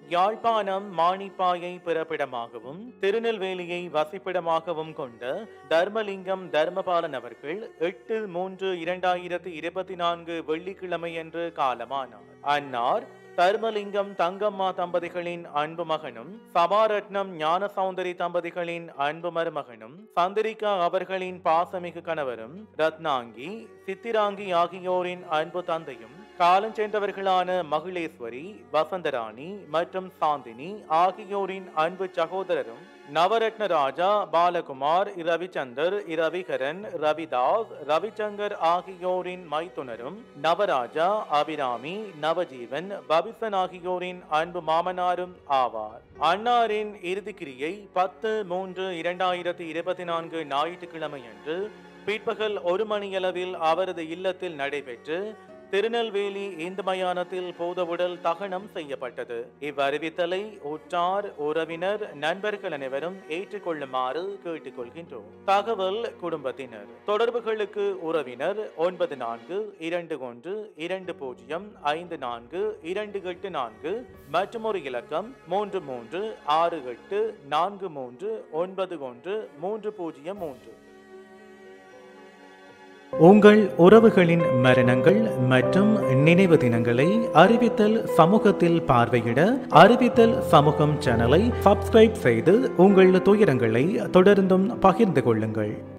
யாழ்ப்பாணம் மானிப்பாயை பிறப்பிடமாகவும் திருநெல்வேலியை வசிப்பிடமாகவும் கொண்ட தர்மலிங்கம் தர்மபாலன் அவர்கள் எட்டு மூன்று இரண்டாயிரத்தி இருபத்தி நான்கு வெள்ளிக்கிழமையன்று காலமானார் அன்னார் தர்மலிங்கம் தங்கம்மா தம்பதிகளின் அன்பு மகனும் சபாரட்னம் ஞான சௌந்தரி தம்பதிகளின் அன்பு மருமகனும் சந்திரிகா அவர்களின் பாசமிகு கணவரும் ரத்னாங்கி சித்திராங்கி ஆகியோரின் அன்பு தந்தையும் காலஞ்சென்றவர்களான மகிழேஸ்வரி வசந்தராணி மற்றும் சாந்தினி ஆகியோரின் அன்பு சகோதரரும் நவரத்ன ராஜா பாலகுமார் ரவிச்சந்தர் ரவிகரன் ரவிதாஸ் ரவிச்சங்கர் ஆகியோரின் மைத்துனரும் நவராஜா அபிராமி நவஜீவன் பபிசன் ஆகியோரின் அன்பு மாமனாரும் ஆவார் அன்னாரின் இறுதிக்கிரியை பத்து மூன்று இரண்டாயிரத்தி இருபத்தி நான்கு ஞாயிற்றுக்கிழமையன்று பிற்பகல் ஒரு மணியளவில் அவரது இல்லத்தில் நடைபெற்று திருநெல்வேலி இந்து மயானத்தில் பூதவுடல் தகனம் செய்யப்பட்டது இவ்வறிவித்தலை உற்றார் உறவினர் நண்பர்கள் அனைவரும் ஏற்றுக்கொள்ளுமாறு கேட்டுக்கொள்கின்றோம் தகவல் குடும்பத்தினர் தொடர்புகளுக்கு உறவினர் ஒன்பது நான்கு இரண்டு ஒன்று இரண்டு பூஜ்ஜியம் ஐந்து நான்கு இரண்டு எட்டு நான்கு மற்றும் ஒரு இலக்கம் மூன்று மூன்று ஆறு எட்டு நான்கு மூன்று ஒன்பது ஒன்று மூன்று பூஜ்ஜியம் மூன்று உங்கள் உறவுகளின் மரணங்கள் மற்றும் நினைவு தினங்களை அறிவித்தல் சமூகத்தில் பார்வையிட அறிவித்தல் சமூகம் சேனலை சப்ஸ்கிரைப் செய்து உங்கள் துயரங்களை தொடர்ந்தும் பகிர்ந்து கொள்ளுங்கள்